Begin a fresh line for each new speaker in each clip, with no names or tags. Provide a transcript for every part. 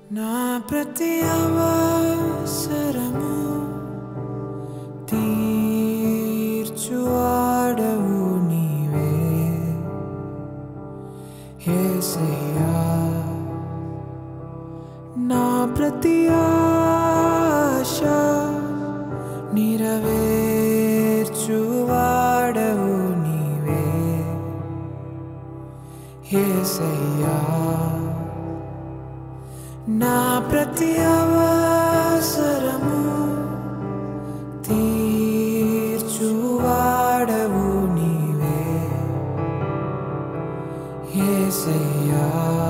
నా ప్రతి అవసరము తీర్చువాడవు నీవే యేసయ్యా నా ప్రతి ఆశ నెరవేర్చువాడవు నీవే యేసయ్యా నా ప్రతి అవసరము తీర్చువాడవు నీవే యేసయ్యా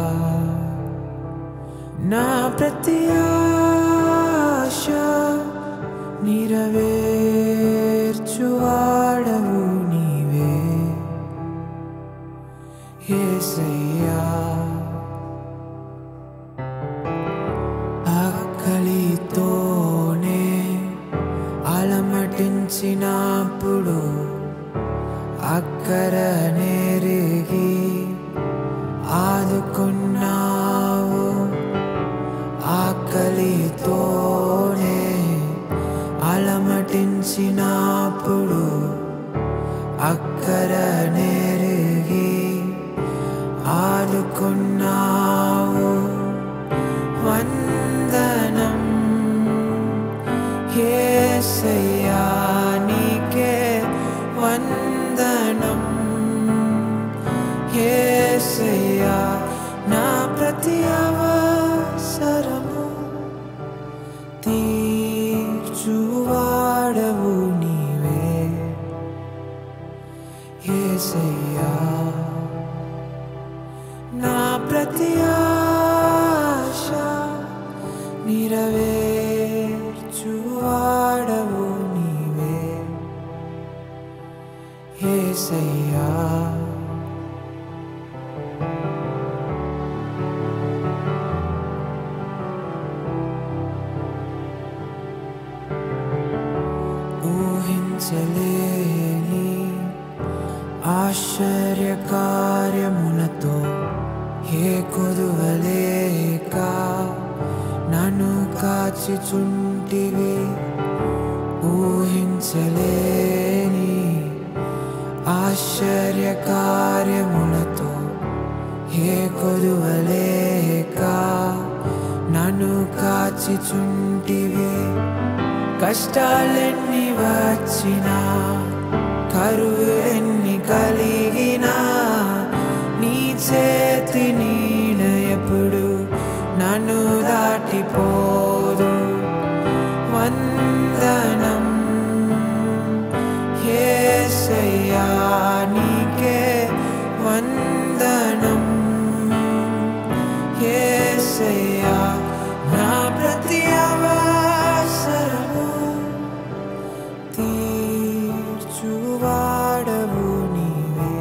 నా ప్రతి ఆశ నెరవేర్చువాడవు నీవే యేసయ్యా ఆకలితోనే అలమటించినప్పుడు అక్కర నెరిగి ఆదుకున్నావు ఆకలితోనే అలమటించినప్పుడు అక్కర నెరిగి ఆదుకున్నావు వందనం యేసయ్యా నీకే వందనం యేసయ్యా నా ప్రతి అవసరము తీర్చువాడవు నీవే యేసయ్యా నా ప్రతి ఆశ నెరవేర్చువాడవు నీవే యేసయ్యా ఊహించలేని ఆశ్చర్యకార్యములతో ఏ కొదువలేక నన్ను కాచిచుంటివి ఊహించలేని ఆశ్చర్యకార్యములతో ఏ కొదువలేక నన్ను కాచిచుంటివి కష్టాలెన్ని వచ్చినా కరువు ఎన్ని కలిగినా నీ చేతి నీడ ఎప్పుడు నన్ను దాటిపోదు వందనం యేసయ్యా నీకే వందనం యేసయ్యా నా ప్రతి అవసరము తీర్చువాడవు నీవే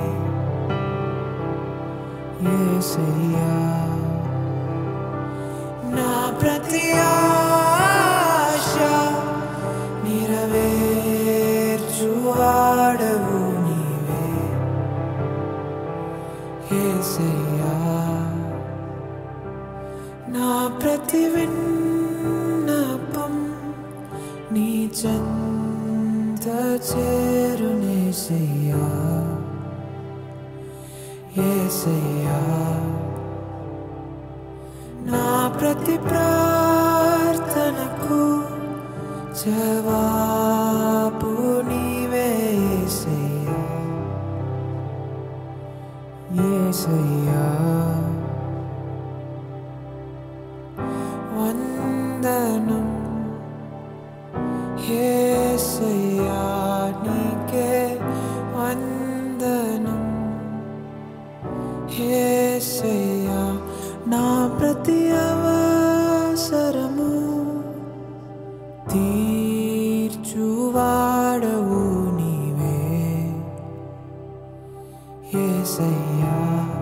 యేసయ్యా నా ప్రతి ఆశ నెరవేర్చువాడవు నీవే యేసయ్యా నా ప్రతి విన్నపం నీ చంత చేరునేసయ్యా ఏసయ్యా నా ప్రతి ప్రార్థనకు జవాబు నీవే ఏసయ్యా ఏసయ్యా వందనం యేసయ్యా నీకే వందనం యేసయ్యా నా ప్రతి అవసరము తీర్చువాడవు నీవే యేసయ్యా